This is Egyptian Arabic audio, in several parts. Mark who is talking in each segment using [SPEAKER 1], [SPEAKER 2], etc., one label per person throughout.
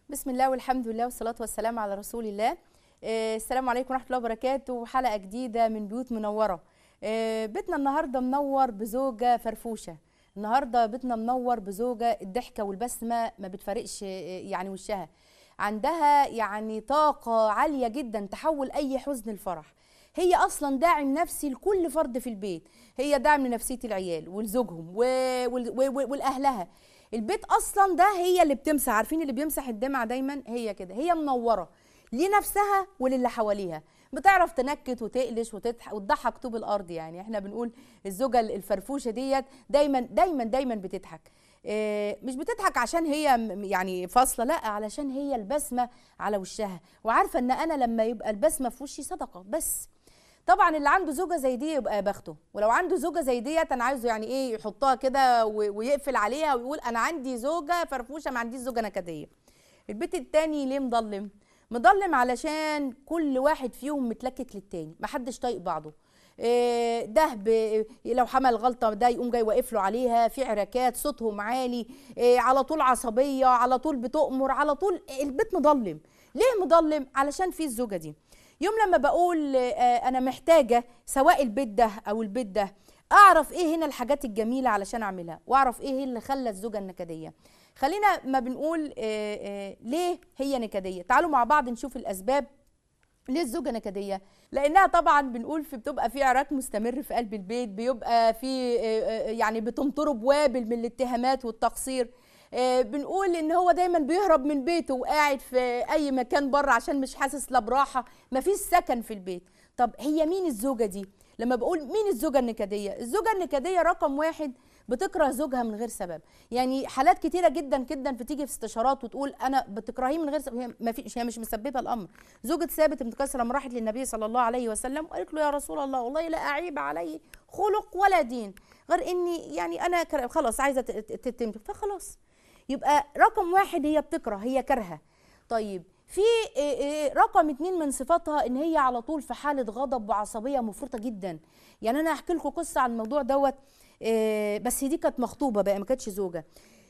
[SPEAKER 1] بسم الله والحمد لله والصلاة والسلام على رسول الله آه، السلام عليكم ورحمة الله وبركاته حلقة جديدة من بيوت منورة آه، بيتنا النهاردة منور بزوجة فرفوشة النهاردة بيتنا منور بزوجة الضحكة والبسمة ما بتفارقش آه، يعني وشها عندها يعني طاقة عالية جدا تحول أي حزن لفرح هي اصلا داعم نفسي لكل فرد في البيت هي داعم لنفسيه العيال ولزوجهم و... وال... و... ولاهلها البيت اصلا ده هي اللي بتمسح عارفين اللي بيمسح الدمعه دايما هي كده هي منوره لنفسها وللي حواليها بتعرف تنكت وتقلش وتضحك وتضحك طوب الارض يعني احنا بنقول الزوجه الفرفوشه ديت دايما دايما دايما بتضحك إيه، مش بتضحك عشان هي م- يعني فاصله لا علشان هي البسمه على وشها وعارفه ان انا لما يبقى البسمه في وشي صدقه بس طبعا اللي عنده زوجه زي دي يبقى بخته ولو عنده زوجه زي ديت انا عايزه يعني ايه يحطها كده و- ويقفل عليها ويقول انا عندي زوجه فرفوشه ما عنديش زوجه نكديه البيت التاني ليه مضلم مضلم علشان كل واحد فيهم متلكك للتاني محدش طايق بعضه إيه، ده ب- لو حمل غلطه ده يقوم جاي واقف له عليها في عراكات صوتهم عالي إيه، على طول عصبيه على طول بتؤمر على طول البيت مضلم ليه مضلم علشان في الزوجه دي يوم لما بقول آه، انا محتاجه سواء البيت ده او البيت ده اعرف ايه هنا الحاجات الجميله علشان اعملها واعرف ايه اللي خلى الزوجه النكديه خلينا ما بنقول آه، آه، ليه هي نكديه تعالوا مع بعض نشوف الاسباب ليه الزوجه نكديه لانها طبعا بنقول في بتبقى في عراك مستمر في قلب البيت بيبقى في آه، آه، يعني بتمطره بوابل من الاتهامات والتقصير آه، بنقول ان هو دايما بيهرب من بيته وقاعد في اي مكان بره عشان مش حاسس لا براحه مفيش سكن في البيت طب هي مين الزوجه دي لما بقول مين الزوجه النكديه الزوجه النكديه رقم واحد بتكره زوجها من غير سبب يعني حالات كتيره جدا جدا بتيجي في استشارات وتقول انا بتكرهيه من غير سبب هي ما فيش هي مش مسببه الامر زوجة ثابت بن قيس لما راحت للنبي صلى الله عليه وسلم وقالت له يا رسول الله والله لا اعيب علي خلق ولا دين غير اني يعني انا كر- خلاص عايزه تتم فخلاص يبقى رقم واحد هي بتكره هي كارهه طيب في إيه إيه رقم اتنين من صفاتها ان هي على طول في حاله غضب وعصبيه مفرطه جدا يعني انا هحكي لكم قصه عن الموضوع دوت إيه بس دي كانت مخطوبه بقى ما كانتش زوجه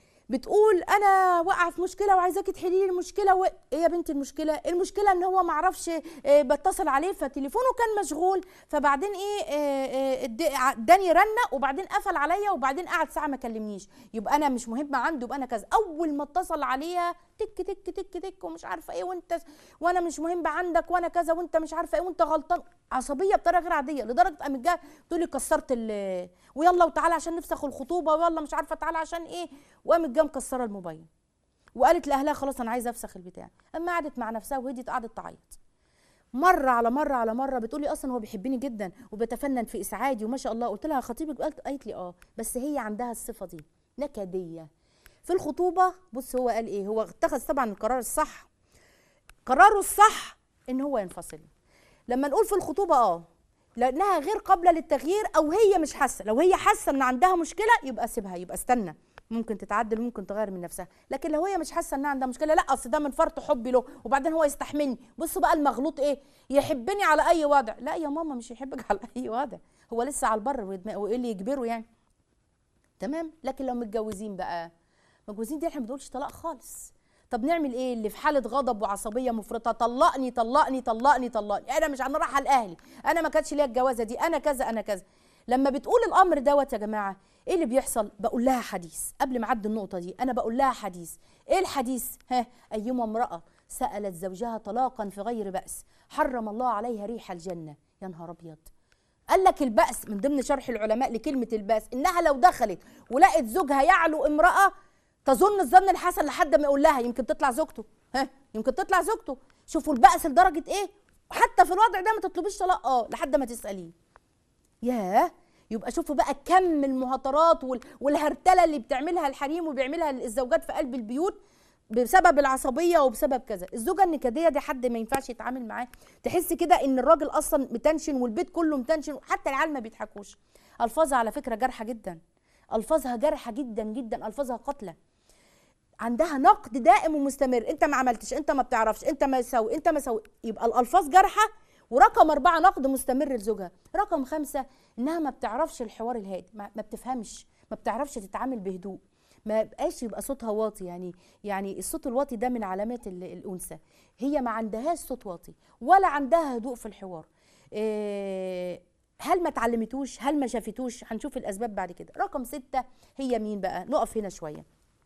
[SPEAKER 1] بتقول انا واقعه في مشكله وعايزاكي تحلي لي المشكله و... ايه يا بنتي المشكله المشكله ان هو ما اعرفش إيه بتصل عليه فتليفونه كان مشغول فبعدين ايه إيه، إيه، اد- اداني رنه وبعدين قفل عليا وبعدين قعد ساعه ما كلمنيش يبقى انا مش مهمه عنده يبقى انا كذا اول ما اتصل عليها تك تك تك تك ومش عارفه ايه وانت وانا مش مهمه عندك وانا كذا وانت مش عارفه ايه وانت غلطان عصبيه بطريقه غير عاديه لدرجه قامت جايه تقول لي كسرت ال ويلا وتعالى عشان نفسخ الخطوبه ويلا مش عارفه تعالى عشان ايه وقامت جايه مكسره الموبايل وقالت لاهلها خلاص انا عايزه افسخ البتاع اما قعدت مع نفسها وهديت قعدت تعيط مره على مره على مره بتقولي اصلا هو بيحبني جدا وبيتفنن في اسعادي وما شاء الله قلت لها خطيبك قالت قالت لي اه بس هي عندها الصفه دي نكديه في الخطوبه بص هو قال ايه هو اتخذ طبعا القرار الصح قراره الصح ان هو ينفصل لما نقول في الخطوبه اه لانها غير قابله للتغيير او هي مش حاسه لو هي حاسه ان عندها مشكله يبقى سيبها يبقى استنى ممكن تتعدل ممكن تغير من نفسها لكن لو هي مش حاسه انها عندها مشكله لا اصل ده من فرط حبي له وبعدين هو يستحملني بصوا بقى المغلوط ايه يحبني على اي وضع لا يا ماما مش يحبك على اي وضع هو لسه على البر ويدم- وايه اللي يجبره يعني تمام لكن لو متجوزين بقى متجوزين دي احنا ما بنقولش طلاق خالص طب نعمل ايه اللي في حاله غضب وعصبيه مفرطه طلقني طلقني طلقني طلقني انا مش انا رايحه لاهلي انا ما كانتش ليا الجوازه دي انا كذا انا كذا لما بتقول الامر دوت يا جماعه ايه اللي بيحصل بقول لها حديث قبل ما اعدي النقطه دي انا بقول لها حديث ايه الحديث ها ايما امراه سالت زوجها طلاقا في غير باس حرم الله عليها ريح الجنه يا نهار ابيض قال لك البأس من ضمن شرح العلماء لكلمة البأس إنها لو دخلت ولقت زوجها يعلو امرأة تظن الظن الحسن لحد ما يقول لها يمكن تطلع زوجته ها يمكن تطلع زوجته شوفوا البأس لدرجة إيه حتى في الوضع ده ما تطلبيش طلاق اه لحد ما تسأليه ياه يبقى شوفوا بقى كم المهاترات وال- والهرتله اللي بتعملها الحريم وبيعملها الزوجات في قلب البيوت بسبب العصبيه وبسبب كذا الزوجه النكديه دي حد ما ينفعش يتعامل معاه تحس كده ان الراجل اصلا متنشن والبيت كله متنشن حتى العيال ما بيضحكوش الفاظها على فكره جارحه جدا الفاظها جارحه جدا جدا الفاظها قاتله عندها نقد دائم ومستمر انت ما عملتش انت ما بتعرفش انت ما سوي انت ما سوي يبقى الالفاظ جارحه ورقم أربعة نقد مستمر لزوجها رقم خمسة إنها ما بتعرفش الحوار الهادي ما ما بتفهمش ما بتعرفش تتعامل بهدوء ما بقاش يبقى صوتها واطي يعني يعني الصوت الواطي ده من علامات ال- الانثى هي ما عندهاش صوت واطي ولا عندها هدوء في الحوار إيه، هل ما اتعلمتوش هل ما شافتوش هنشوف الاسباب بعد كده رقم ستة هي مين بقى نقف هنا شويه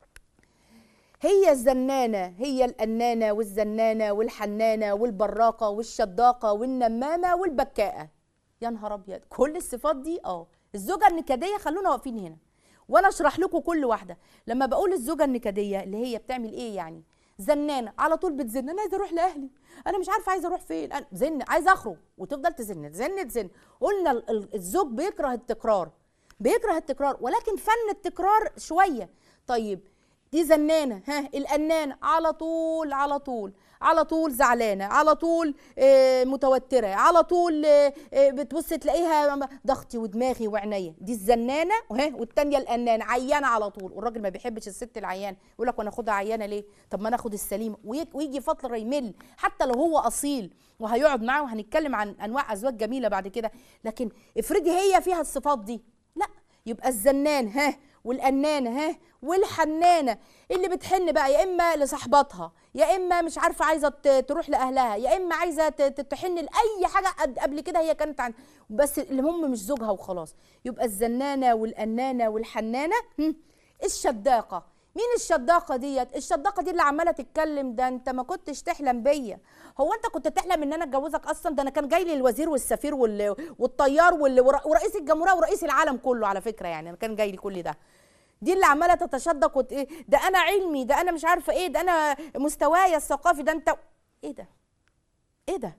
[SPEAKER 1] هي الزنانة هي الأنانة والزنانة والحنانة والبراقة والشداقة والنمامة والبكاءة يا نهار أبيض كل الصفات دي اه الزوجة النكدية خلونا واقفين هنا وأنا أشرح لكم كل واحدة لما بقول الزوجة النكدية اللي هي بتعمل إيه يعني زنانة على طول بتزن أنا عايزة أروح لأهلي أنا مش عارفة عايزة أروح فين أنا زن عايزة أخرج وتفضل تزن تزن تزن قلنا ال- ال- الزوج بيكره التكرار بيكره التكرار ولكن فن التكرار شوية طيب دي زنانه ها الأنانة على طول على طول على طول زعلانه على طول آه، متوتره على طول آه، آه، بتبص تلاقيها ضغطي ودماغي وعينيا دي الزنانه وها والتانيه الانانه عيانه على طول والراجل ما بيحبش الست العيانه يقول لك وانا اخدها عيانه ليه طب ما انا اخد السليمه وي- ويجي فتره يمل حتى لو هو اصيل وهيقعد معاه وهنتكلم عن انواع ازواج جميله بعد كده لكن افرضي هي فيها الصفات دي لا يبقى الزنان ها والأنانة ها والحنانة اللي بتحن بقى يا إما لصاحباتها يا إما مش عارفة عايزة ت- تروح لأهلها يا إما عايزة ت- ت- تحن لأي حاجة قد- قبل كده هي كانت عن بس اللي هم مش زوجها وخلاص يبقى الزنانة والأنانة والحنانة هم، الشداقة مين الشداقة ديت؟ الشداقة دي اللي عمالة تتكلم ده انت ما كنتش تحلم بيا هو انت كنت تحلم ان انا اتجوزك اصلا ده انا كان جاي لي الوزير والسفير وال... والطيار وال... ور- ورئيس الجمهورية ورئيس العالم كله على فكرة يعني انا كان جاي لي كل ده دي اللي عماله تتشدق وت... إيه، ده انا علمي ده انا مش عارفه ايه ده انا مستواي الثقافي ده انت ايه ده ايه ده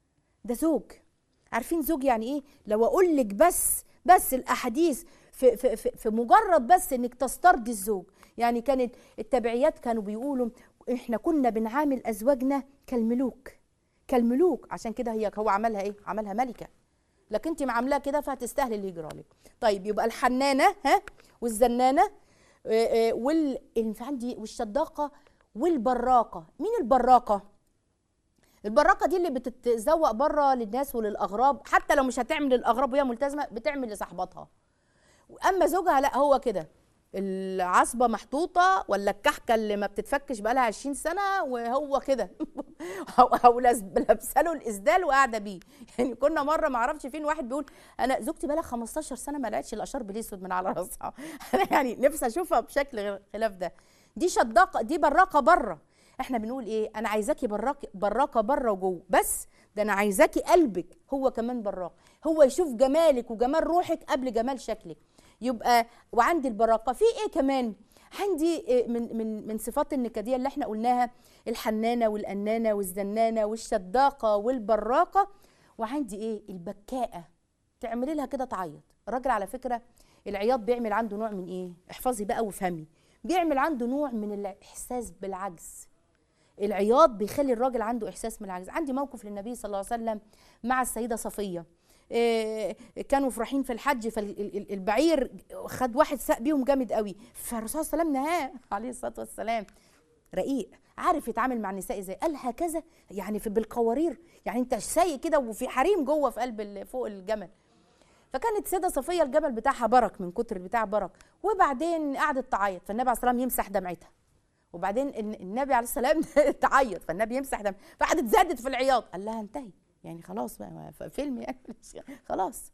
[SPEAKER 1] ده زوج عارفين زوج يعني ايه لو اقول لك بس بس الاحاديث في, في, في, في مجرد بس انك تسترضي الزوج يعني كانت التبعيات كانوا بيقولوا احنا كنا بنعامل ازواجنا كالملوك كالملوك عشان كده هي هو عملها ايه عملها ملكه لكن انت معاملاه كده فهتستاهل اللي يجرى لك طيب يبقى الحنانه ها والزنانه آه، آه، وال في عندي والشداقه والبراقه مين البراقه البراقه دي اللي بتتزوق بره للناس وللاغراب حتى لو مش هتعمل للاغراب وهي ملتزمه بتعمل لصاحباتها اما زوجها لا هو كده العصبه محطوطه ولا الكحكه اللي ما بتتفكش بقالها 20 سنه وهو كده او او لاز- لابسه له الاسدال وقاعده بيه يعني كنا مره ما اعرفش فين واحد بيقول انا زوجتي بقالها 15 سنه ما لقتش الاشار الاسود من على راسها انا يعني نفسي اشوفها بشكل غير خلاف ده دي شداقه دي براقه بره احنا بنقول ايه انا عايزاكي براك براقه بره وجوه بس ده انا عايزاكي قلبك هو كمان براق هو يشوف جمالك وجمال روحك قبل جمال شكلك يبقى وعندي البراقه في ايه كمان عندي إيه من من من صفات النكديه اللي احنا قلناها الحنانه والانانه والزنانه والشداقه والبراقه وعندي ايه البكاءه تعملي لها كده تعيط الراجل على فكره العياط بيعمل عنده نوع من ايه احفظي بقى وافهمي بيعمل عنده نوع من الاحساس بالعجز العياط بيخلي الراجل عنده احساس من العجز عندي موقف للنبي صلى الله عليه وسلم مع السيده صفيه إيه، كانوا فرحين في الحج فالبعير خد واحد ساق بيهم جامد قوي فالرسول صلى الله عليه وسلم نهاه عليه الصلاه والسلام رقيق عارف يتعامل مع النساء ازاي قال هكذا يعني في بالقوارير يعني انت سايق كده وفي حريم جوه في قلب ال- فوق الجمل فكانت سيدة صفية الجمل بتاعها برك من كتر البتاع برك وبعدين قعدت تعيط فالنبي عليه الصلاة والسلام يمسح دمعتها وبعدين الن- النبي عليه السلام تعيط فالنبي يمسح دم فقعدت زادت في العياط قال لها انتهي يعني خلاص بقى ف- فيلم يعني خلاص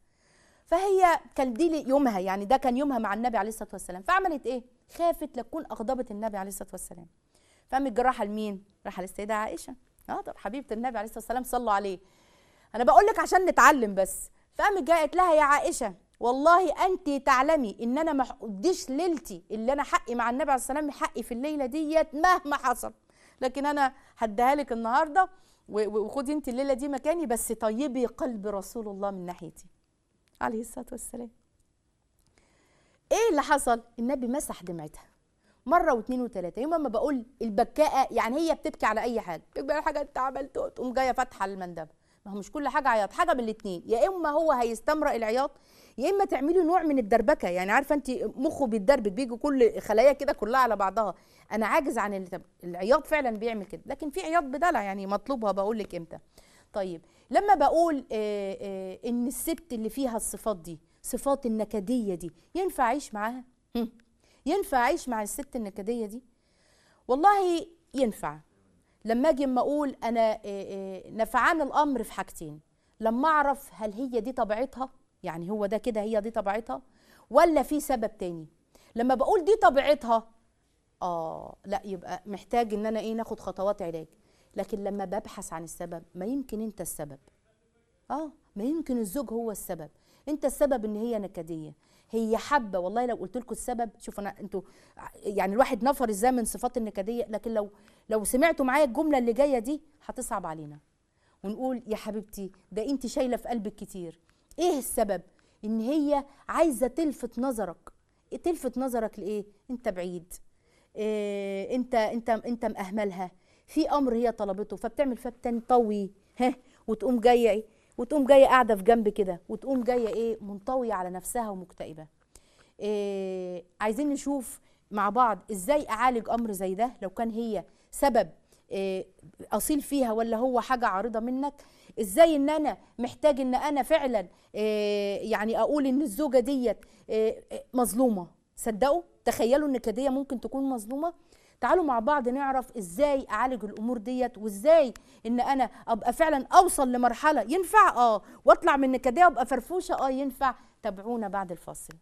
[SPEAKER 1] فهي كان دي لي- يومها يعني ده كان يومها مع النبي عليه الصلاه والسلام فعملت ايه خافت لتكون اغضبت النبي عليه الصلاه والسلام فقامت رايحه لمين رايحه للسيده عائشه اه طب حبيبه النبي عليه الصلاه والسلام صلوا عليه انا بقول لك عشان نتعلم بس فقامت جاءت لها يا عائشه والله انت تعلمي ان انا ما اقضيش ليلتي اللي انا حقي مع النبي عليه الصلاه والسلام حقي في الليله ديت مهما حصل لكن انا هديها لك النهارده و- و- وخدي انت الليله دي مكاني بس طيبي قلب رسول الله من ناحيتي عليه الصلاه والسلام ايه اللي حصل النبي مسح دمعتها مره واثنين وثلاثه يوم ما بقول البكاءه يعني هي بتبكي على اي حاجه بتبكي على حاجه انت عملته تقوم جايه فاتحه المندبه ما هو مش كل حاجه عياط حاجه من الاثنين يا اما هو هيستمرأ العياط يا اما تعملي نوع من الدربكه يعني عارفه انت مخه بيتدربك بيجي كل خلايا كده كلها على بعضها انا عاجز عن ال- العياط فعلا بيعمل كده لكن في عياط بدلع يعني مطلوبها بقول لك امتى طيب لما بقول آه آه ان الست اللي فيها الصفات دي صفات النكديه دي ينفع اعيش معاها هم. ينفع اعيش مع الست النكديه دي والله ينفع لما اجي اما اقول انا نفعان الامر في حاجتين لما اعرف هل هي دي طبيعتها يعني هو ده كده هي دي طبيعتها ولا في سبب تاني لما بقول دي طبيعتها اه لا يبقى محتاج ان انا ايه ناخد خطوات علاج لكن لما ببحث عن السبب ما يمكن انت السبب اه ما يمكن الزوج هو السبب انت السبب ان هي نكديه هي حابه والله لو قلت لكم السبب شوفوا انا انتوا يعني الواحد نفر ازاي من صفات النكديه لكن لو لو سمعتوا معايا الجمله اللي جايه دي هتصعب علينا ونقول يا حبيبتي ده انت شايله في قلبك كتير ايه السبب ان هي عايزه تلفت نظرك تلفت نظرك لايه انت بعيد إيه انت انت انت مأهملها في امر هي طلبته فبتعمل فبتنطوي ها وتقوم جايه ايه وتقوم جايه قاعده في جنب كده وتقوم جايه ايه منطويه على نفسها ومكتئبه إيه عايزين نشوف مع بعض ازاي اعالج امر زي ده لو كان هي سبب إيه اصيل فيها ولا هو حاجه عارضه منك ازاي ان انا محتاج ان انا فعلا إيه يعني اقول ان الزوجه ديت إيه مظلومه صدقوا تخيلوا ان كديه ممكن تكون مظلومه تعالوا مع بعض نعرف ازاي اعالج الامور ديت وازاي ان انا ابقى فعلا اوصل لمرحله ينفع اه واطلع من النكديه وابقى فرفوشه اه ينفع تابعونا بعد الفاصل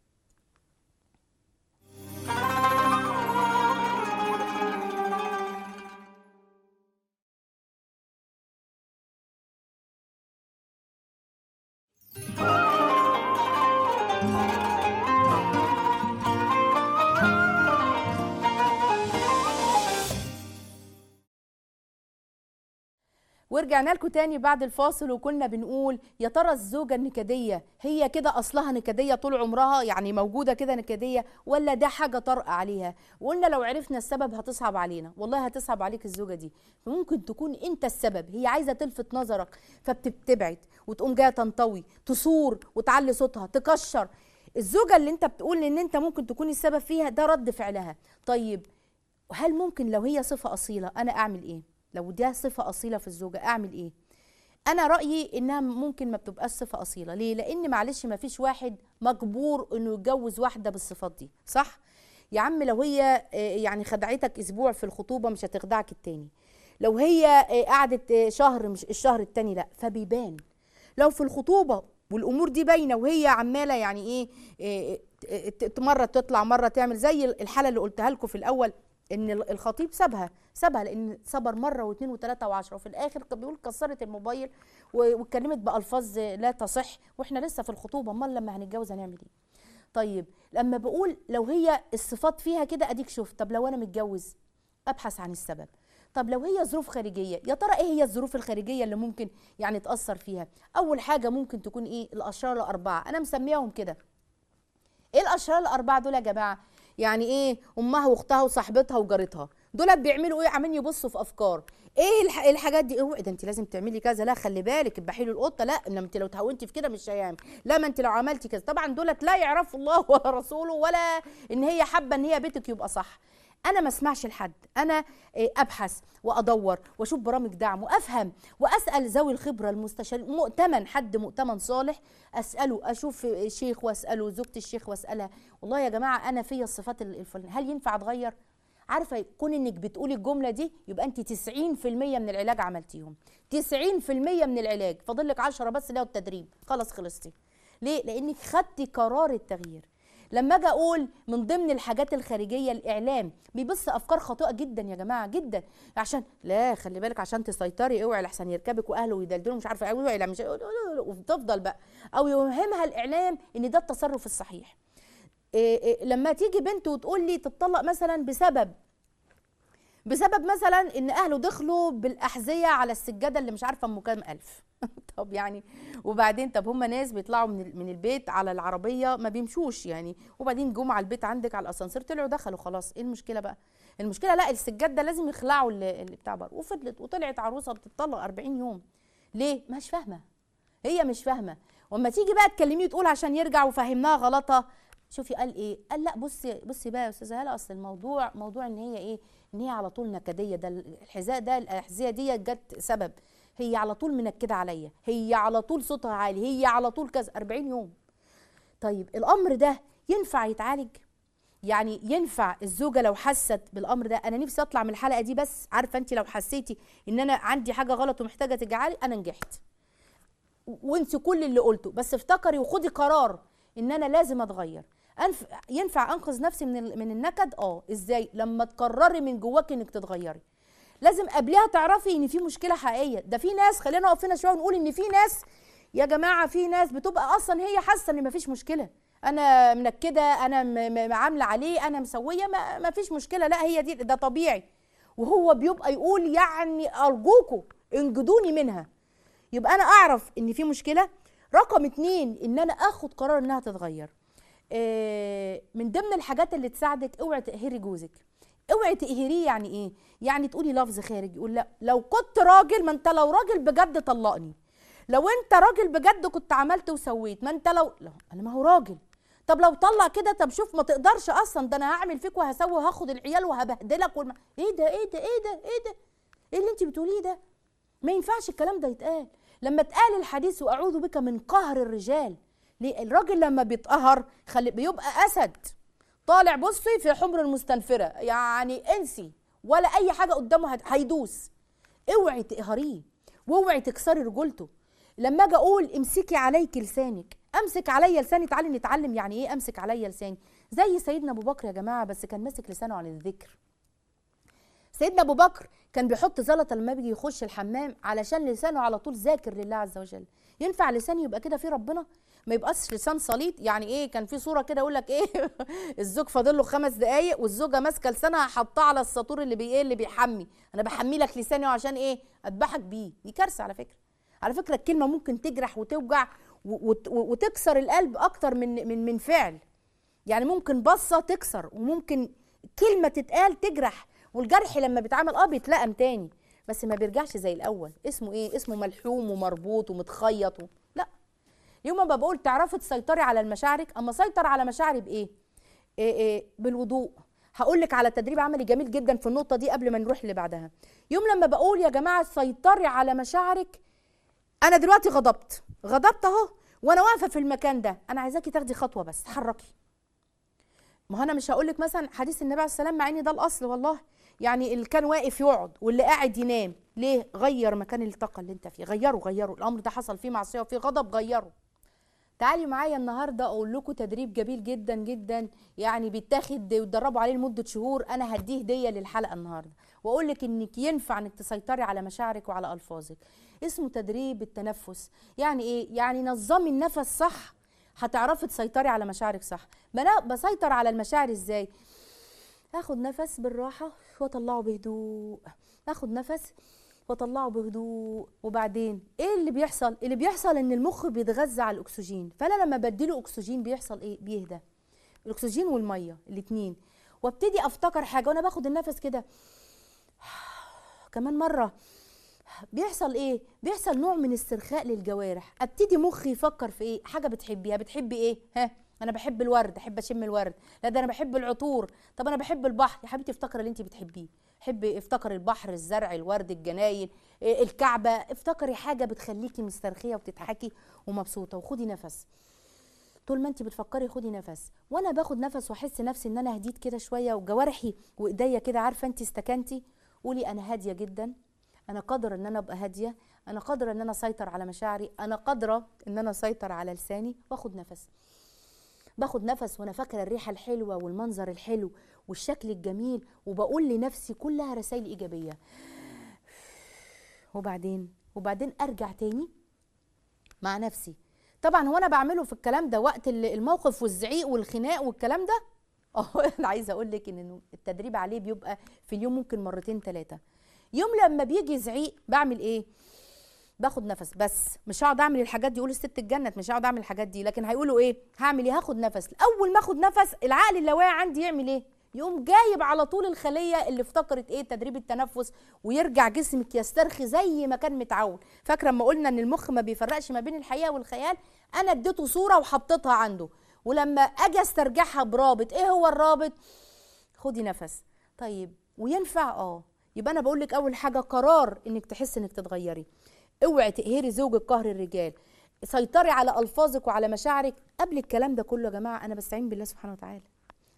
[SPEAKER 1] ورجعنا لكم تاني بعد الفاصل وكنا بنقول يا ترى الزوجة النكدية هي كده أصلها نكدية طول عمرها يعني موجودة كده نكدية ولا ده حاجة طارئة عليها وقلنا لو عرفنا السبب هتصعب علينا والله هتصعب عليك الزوجة دي فممكن تكون أنت السبب هي عايزة تلفت نظرك فبتبتعد وتقوم جاية تنطوي تصور وتعلي صوتها تكشر الزوجة اللي أنت بتقول إن أنت ممكن تكون السبب فيها ده رد فعلها طيب هل ممكن لو هي صفة أصيلة أنا أعمل إيه؟ لو ده صفه اصيله في الزوجه اعمل ايه انا رايي انها ممكن ما بتبقاش صفه اصيله ليه لان معلش ما فيش واحد مجبور انه يتجوز واحده بالصفات دي صح يا عم لو هي يعني خدعتك اسبوع في الخطوبه مش هتخدعك التاني لو هي قعدت شهر مش الشهر التاني لا فبيبان لو في الخطوبه والامور دي باينه وهي عماله يعني ايه, إيه مره تطلع مره تعمل زي الحاله اللي قلتها لكم في الاول ان الخطيب سابها سابها لان صبر مره واثنين وثلاثه وعشره وفي الاخر بيقول كسرت الموبايل واتكلمت بالفاظ لا تصح واحنا لسه في الخطوبه امال لما هنتجوز هنعمل ايه طيب لما بقول لو هي الصفات فيها كده اديك شفت طب لو انا متجوز ابحث عن السبب طب لو هي ظروف خارجيه يا ترى ايه هي الظروف الخارجيه اللي ممكن يعني تاثر فيها اول حاجه ممكن تكون ايه الاشرار الاربعه انا مسميهم كده ايه الاشرار الاربعه دول يا جماعه يعني ايه امها واختها وصاحبتها وجارتها دول بيعملوا ايه عمالين يبصوا في افكار ايه الحاجات دي اوعي ده انت لازم تعملي كذا لا خلي بالك اذبحي له القطه لا انما انت لو تهونتي في كده مش هيعمل لا ما انت لو عملتي كذا طبعا دولت لا يعرفوا الله ولا رسوله ولا ان هي حابه ان هي بيتك يبقى صح انا ما اسمعش لحد انا ابحث وادور واشوف برامج دعم وافهم واسال ذوي الخبره المستشار مؤتمن حد مؤتمن صالح اساله اشوف شيخ واساله زوجة الشيخ واسالها والله يا جماعه انا فيا الصفات الفلانيه هل ينفع اتغير عارفه كون انك بتقولي الجمله دي يبقى انت 90% من العلاج عملتيهم 90% من العلاج فاضل لك 10 بس اللي هو التدريب خلاص خلصتي ليه لانك خدتي قرار التغيير لما اجي اقول من ضمن الحاجات الخارجيه الاعلام بيبص افكار خاطئه جدا يا جماعه جدا عشان لا خلي بالك عشان تسيطري اوعي لحسن يركبك واهله ويدلدلوا مش عارفه اوعي لا مش وتفضل بقى او يوهمها الاعلام ان ده التصرف الصحيح إيه إيه لما تيجي بنت وتقول لي تتطلق مثلا بسبب بسبب مثلا ان اهله دخلوا بالاحذيه على السجاده اللي مش عارفه ام كام الف طب يعني وبعدين طب هم ناس بيطلعوا من من البيت على العربيه ما بيمشوش يعني وبعدين جم على البيت عندك على الاسانسير طلعوا دخلوا خلاص ايه المشكله بقى المشكله لا السجاد ده لازم يخلعوا اللي بتاع بره وفضلت وطلعت عروسه بتطلق 40 يوم ليه مش فاهمه هي مش فاهمه واما تيجي بقى تكلميه تقول عشان يرجع وفهمناها غلطه شوفي قال ايه قال لا بصي بصي بقى يا استاذه هلا اصل الموضوع موضوع ان هي ايه ان هي على طول نكديه ده الحذاء ده الاحذيه دي جت سبب هي على طول منكده عليا هي على طول صوتها عالي هي على طول كذا 40 يوم طيب الامر ده ينفع يتعالج يعني ينفع الزوجه لو حست بالامر ده انا نفسي اطلع من الحلقه دي بس عارفه انت لو حسيتي ان انا عندي حاجه غلط ومحتاجه تجعلي انا نجحت وانسي كل اللي قلته بس افتكري وخدي قرار ان انا لازم اتغير أنف... ينفع انقذ نفسي من ال... من النكد اه ازاي لما تقرري من جواك انك تتغيري لازم قبلها تعرفي ان في مشكله حقيقيه ده في ناس خلينا نقف هنا شويه ونقول ان في ناس يا جماعه في ناس بتبقى اصلا هي حاسه ان مفيش مشكله انا منكده انا م- م- عامله عليه انا مسويه ما, ما فيش مشكله لا هي دي ده طبيعي وهو بيبقى يقول يعني ارجوكوا انجدوني منها يبقى انا اعرف ان في مشكله رقم اتنين ان انا اخد قرار انها تتغير آه، من ضمن الحاجات اللي تساعدك اوعي تقهري جوزك اوعي تقهريه يعني ايه يعني تقولي لفظ خارج يقول لا لو كنت راجل ما انت لو راجل بجد طلقني لو انت راجل بجد كنت عملت وسويت ما انت لو لا انا ما هو راجل طب لو طلق كده طب شوف ما تقدرش اصلا ده انا هعمل فيك وهسوي وهاخد العيال وهبهدلك والم... ايه ده ايه ده ايه ده ايه ده ايه اللي انت بتقوليه ده ما ينفعش الكلام ده يتقال لما اتقال الحديث واعوذ بك من قهر الرجال ليه الراجل لما بيتقهر خلي بيبقى اسد طالع بصي في حمر المستنفره يعني انسي ولا اي حاجه قدامه هت- هيدوس اوعي تقهريه واوعي تكسري رجولته لما اجي اقول امسكي عليك لسانك امسك عليا لساني تعالي نتعلم يعني ايه امسك عليا لساني زي سيدنا ابو بكر يا جماعه بس كان ماسك لسانه عن الذكر سيدنا ابو بكر كان بيحط زلطه لما بيجي يخش الحمام علشان لسانه على طول ذاكر لله عز وجل ينفع لساني يبقى كده فيه ربنا ما يبقاش لسان سليط يعني ايه كان في صوره كده يقول لك ايه الزوج فاضل له خمس دقايق والزوجه ماسكه لسانها حاطاه على الساطور اللي بي ايه اللي بيحمي انا بحمي لك لساني عشان ايه اذبحك بيه دي كارثه على فكره على فكره الكلمه ممكن تجرح وتوجع و- وت- وتكسر القلب اكتر من من من فعل يعني ممكن بصه تكسر وممكن كلمه تتقال تجرح والجرح لما بيتعمل اه بيتلقم تاني بس ما بيرجعش زي الاول اسمه ايه اسمه ملحوم ومربوط ومتخيط و... لا يوم ما بقول تعرفي تسيطري على المشاعرك اما سيطر على مشاعري بايه إيه إيه بالوضوء هقول لك على تدريب عملي جميل جدا في النقطه دي قبل ما نروح اللي بعدها يوم لما بقول يا جماعه سيطري على مشاعرك انا دلوقتي غضبت غضبت اهو وانا واقفه في المكان ده انا عايزاكي تاخدي خطوه بس تحركي ما هو انا مش هقول لك مثلا حديث النبي عليه السلام مع ان ده الاصل والله يعني اللي كان واقف يقعد واللي قاعد ينام ليه غير مكان الطاقه اللي انت فيه غيره غيره الامر ده حصل فيه معصيه وفيه غضب غيره تعالي معايا النهارده اقول لكم تدريب جميل جدا جدا يعني بيتاخد وتدربوا عليه لمده شهور انا هديه هديه للحلقه النهارده واقول لك انك ينفع انك تسيطري على مشاعرك وعلى الفاظك اسمه تدريب التنفس يعني ايه يعني نظمي النفس صح هتعرفي تسيطري على مشاعرك صح ما انا بسيطر على المشاعر ازاي اخد نفس بالراحه واطلعه بهدوء اخد نفس واطلعه بهدوء وبعدين ايه اللي بيحصل اللي بيحصل ان المخ بيتغذى على الاكسجين فانا لما بديله اكسجين بيحصل ايه بيهدى الاكسجين والميه الاتنين وابتدي افتكر حاجه وانا باخد النفس كده كمان مره بيحصل ايه بيحصل نوع من استرخاء للجوارح ابتدي مخي يفكر في ايه حاجه بتحبيها بتحبي ايه ها انا بحب الورد احب اشم الورد لا ده انا بحب العطور طب انا بحب البحر يا حبيبتي افتكر اللي انت بتحبيه حبي افتكر البحر الزرع الورد الجناين إيه، الكعبه افتكري حاجه بتخليكي مسترخيه وبتضحكي ومبسوطه وخدي نفس طول ما انت بتفكري خدي نفس وانا باخد نفس واحس نفسي ان انا هديت كده شويه وجوارحي وايديا كده عارفه انت استكنتي قولي انا هاديه جدا انا قادره ان انا ابقى هاديه انا قادره ان انا اسيطر على مشاعري انا قادره ان انا اسيطر على لساني واخد نفس باخد نفس وانا فاكره الريحه الحلوه والمنظر الحلو والشكل الجميل وبقول لنفسي كلها رسائل ايجابيه وبعدين وبعدين ارجع تاني مع نفسي طبعا هو انا بعمله في الكلام ده وقت ال- الموقف والزعيق والخناق والكلام ده اه انا عايزه اقول لك ان التدريب عليه بيبقى في اليوم ممكن مرتين ثلاثه يوم لما بيجي زعيق بعمل ايه باخد نفس بس مش هقعد اعمل الحاجات دي يقول الست اتجنت مش هقعد اعمل الحاجات دي لكن هيقولوا ايه هعمل ايه هاخد نفس اول ما اخد نفس العقل اللاواعي عندي يعمل ايه يقوم جايب على طول الخليه اللي افتكرت ايه تدريب التنفس ويرجع جسمك يسترخي زي ما كان متعود فاكره لما قلنا ان المخ ما بيفرقش ما بين الحقيقه والخيال انا اديته صوره وحطيتها عنده ولما اجي استرجعها برابط ايه هو الرابط خدي نفس طيب وينفع اه يبقى انا بقول لك اول حاجه قرار انك تحس انك تتغيري اوعي تقهري زوجك قهر الرجال سيطري على الفاظك وعلى مشاعرك قبل الكلام ده كله يا جماعه انا بستعين بالله سبحانه وتعالى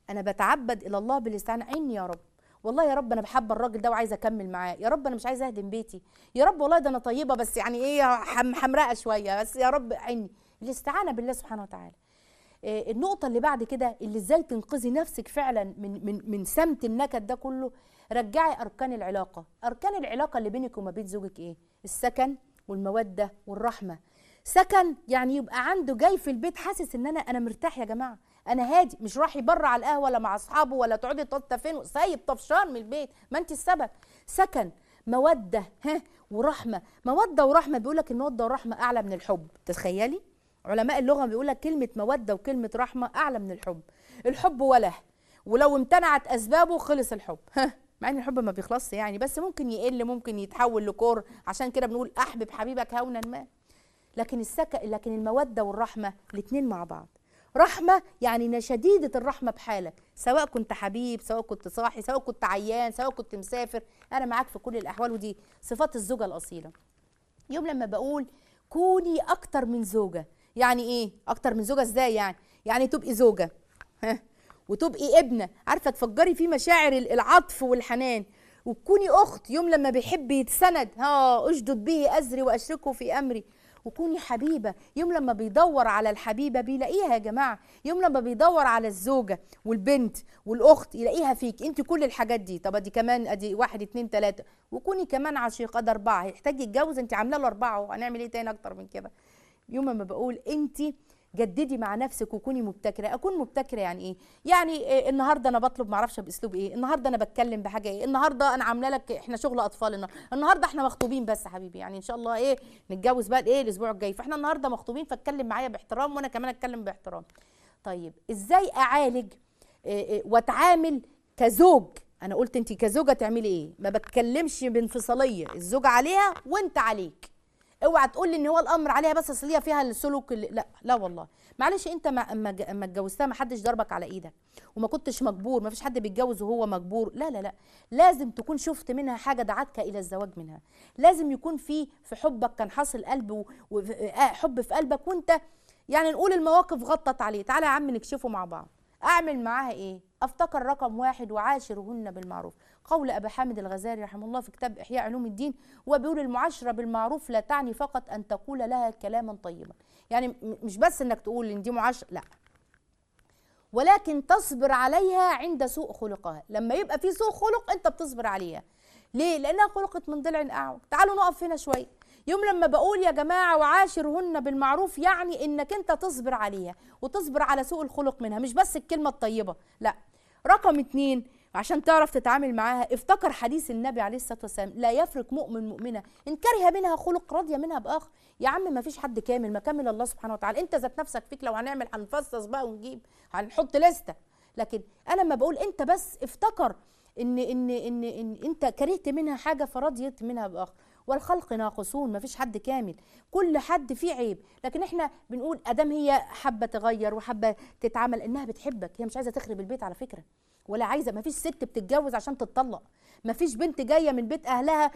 [SPEAKER 1] انا بتعبد الى الله بالاستعانه عيني يا رب والله يا رب انا بحب الراجل ده وعايزه اكمل معاه يا رب انا مش عايزه اهدم بيتي يا رب والله ده انا طيبه بس يعني ايه حم حمراء شويه بس يا رب عيني الاستعانه بالله سبحانه وتعالى آه، النقطة اللي بعد كده اللي ازاي تنقذي نفسك فعلا من من من سمت النكد ده كله رجعي اركان العلاقة، اركان العلاقة اللي بينك وما بين زوجك ايه؟ السكن والمودة والرحمة. سكن يعني يبقى عنده جاي في البيت حاسس ان انا انا مرتاح يا جماعة، انا هادي مش راح يبر على القهوة ولا مع اصحابه ولا تقعدي فين سايب طفشان من البيت، ما انت السبب. سكن مودة ها ورحمة، مودة ورحمة بيقول لك المودة والرحمة اعلى من الحب، تتخيلي؟ علماء اللغه بيقول لك كلمه موده وكلمه رحمه اعلى من الحب الحب وله ولو امتنعت اسبابه خلص الحب مع ان الحب ما بيخلصش يعني بس ممكن يقل ممكن يتحول لكور عشان كده بنقول احبب حبيبك هونا ما لكن السك لكن الموده والرحمه الاثنين مع بعض رحمه يعني شديده الرحمه بحالك سواء كنت حبيب سواء كنت صاحي سواء كنت عيان سواء كنت مسافر انا معاك في كل الاحوال ودي صفات الزوجه الاصيله يوم لما بقول كوني اكتر من زوجه يعني ايه اكتر من زوجه ازاي يعني يعني تبقي زوجه ها وتبقي ابنه عارفه تفجري فيه مشاعر العطف والحنان وتكوني اخت يوم لما بيحب يتسند ها اشدد به ازري واشركه في امري وكوني حبيبة يوم لما بيدور على الحبيبة بيلاقيها يا جماعة يوم لما بيدور على الزوجة والبنت والأخت يلاقيها فيك انت كل الحاجات دي طب ادي كمان ادي واحد اتنين تلاتة وكوني كمان عشيقة ده أربعة هيحتاج يتجوز انت عاملة له أربعة وهنعمل ايه تاني أكتر من كده يوم ما بقول انت جددي مع نفسك وكوني مبتكره اكون مبتكره يعني ايه يعني إيه النهارده انا بطلب معرفش باسلوب ايه النهارده انا بتكلم بحاجه ايه النهارده انا عامله لك احنا شغل اطفال النهارده احنا مخطوبين بس يا حبيبي يعني ان شاء الله ايه نتجوز بقى ايه الاسبوع الجاي فاحنا النهارده مخطوبين فاتكلم معايا باحترام وانا كمان اتكلم باحترام طيب ازاي اعالج إيه إيه واتعامل كزوج انا قلت انت كزوجه تعملي ايه ما بتكلمش بانفصاليه الزوج عليها وانت عليك اوعى تقول لي ان هو الامر عليها بس اصل هي فيها السلوك اللي لا لا والله معلش انت ما اما اتجوزتها ما حدش ضربك على ايدك وما كنتش مجبور ما فيش حد بيتجوز وهو مجبور لا لا لا لازم تكون شفت منها حاجه دعتك الى الزواج منها لازم يكون في في حبك كان حاصل قلب وحب في قلبك وانت يعني نقول المواقف غطت عليه تعالى يا عم نكشفه مع بعض اعمل معاها ايه افتكر رقم واحد وعاشرهن بالمعروف قول أبا حامد الغزالي رحمه الله في كتاب إحياء علوم الدين هو بيقول المعاشرة بالمعروف لا تعني فقط أن تقول لها كلاما طيبا يعني مش بس أنك تقول إن دي معاشرة لا ولكن تصبر عليها عند سوء خلقها لما يبقى في سوء خلق أنت بتصبر عليها ليه؟ لأنها خلقت من ضلع أعوج تعالوا نقف هنا شوية يوم لما بقول يا جماعة وعاشرهن بالمعروف يعني إنك أنت تصبر عليها وتصبر على سوء الخلق منها مش بس الكلمة الطيبة لا رقم اتنين عشان تعرف تتعامل معاها افتكر حديث النبي عليه الصلاه والسلام لا يفرق مؤمن مؤمنه ان كره منها خلق راضيه منها باخر يا عم ما فيش حد كامل ما كامل الله سبحانه وتعالى انت ذات نفسك فيك لو هنعمل هنفصص بقى ونجيب هنحط لسته لكن انا ما بقول انت بس افتكر ان ان ان, إن انت كرهت منها حاجه فرضيت منها باخر والخلق ناقصون ما فيش حد كامل كل حد فيه عيب لكن احنا بنقول ادام هي حابه تغير وحابه تتعامل انها بتحبك هي مش عايزه تخرب البيت على فكره ولا عايزه ما فيش ست بتتجوز عشان تتطلق ما فيش بنت جايه من بيت اهلها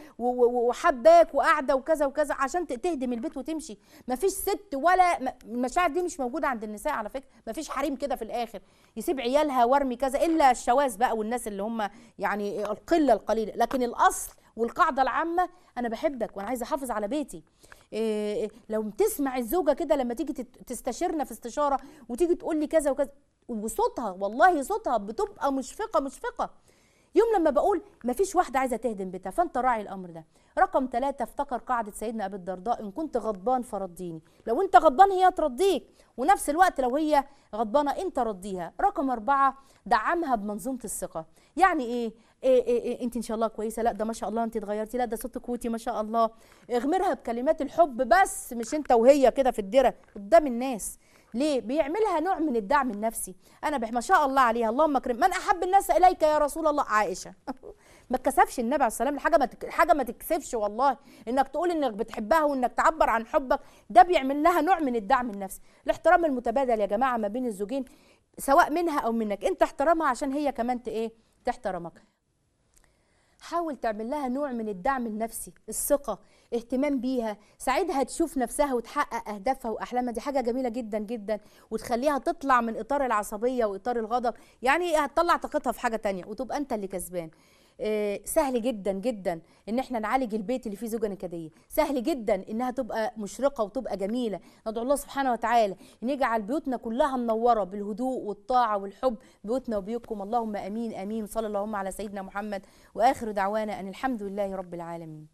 [SPEAKER 1] وحباك وقاعده وكذا وكذا عشان تهدم البيت وتمشي ما فيش ست ولا المشاعر دي مش موجوده عند النساء على فكره ما فيش حريم كده في الاخر يسيب عيالها وارمي كذا الا الشواذ بقى والناس اللي هم يعني القله القليله لكن الاصل والقاعده العامه انا بحبك وانا عايزه احافظ على بيتي إيه لو تسمع الزوجه كده لما تيجي تستشيرنا في استشاره وتيجي تقول لي كذا وكذا وصوتها والله صوتها بتبقى مشفقه مشفقه يوم لما بقول مفيش واحده عايزه تهدم بيتها فانت راعي الامر ده رقم ثلاثة افتكر قاعدة سيدنا أبي الدرداء إن كنت غضبان فرضيني لو أنت غضبان هي ترضيك ونفس الوقت لو هي غضبانة أنت رضيها رقم أربعة دعمها بمنظومة الثقة يعني إيه إيه, إيه, إيه انت ان شاء الله كويسه لا ده ما شاء الله انت اتغيرتي لا ده صوتك كوتي ما شاء الله اغمرها بكلمات الحب بس مش انت وهي كده في الدره قدام الناس ليه بيعملها نوع من الدعم النفسي انا ما شاء الله عليها اللهم اكرم من احب الناس اليك يا رسول الله عائشه ما اتكسفش النبي عليه السلام حاجه ما تك... حاجه ما تكسفش والله انك تقول انك بتحبها وانك تعبر عن حبك ده بيعمل لها نوع من الدعم النفسي الاحترام المتبادل يا جماعه ما بين الزوجين سواء منها او منك انت احترمها عشان هي كمان ايه تحترمك حاول تعمل لها نوع من الدعم النفسي الثقه اهتمام بيها ساعدها تشوف نفسها وتحقق اهدافها واحلامها دي حاجه جميله جدا جدا وتخليها تطلع من اطار العصبيه واطار الغضب يعني هتطلع طاقتها في حاجه تانية وتبقى انت اللي كسبان آه، سهل جدا جدا ان احنا نعالج البيت اللي فيه زوجه نكديه سهل جدا انها تبقى مشرقه وتبقى جميله ندعو الله سبحانه وتعالى ان يجعل بيوتنا كلها منوره بالهدوء والطاعه والحب بيوتنا وبيوتكم اللهم امين امين صلى اللهم على سيدنا محمد واخر دعوانا ان الحمد لله رب العالمين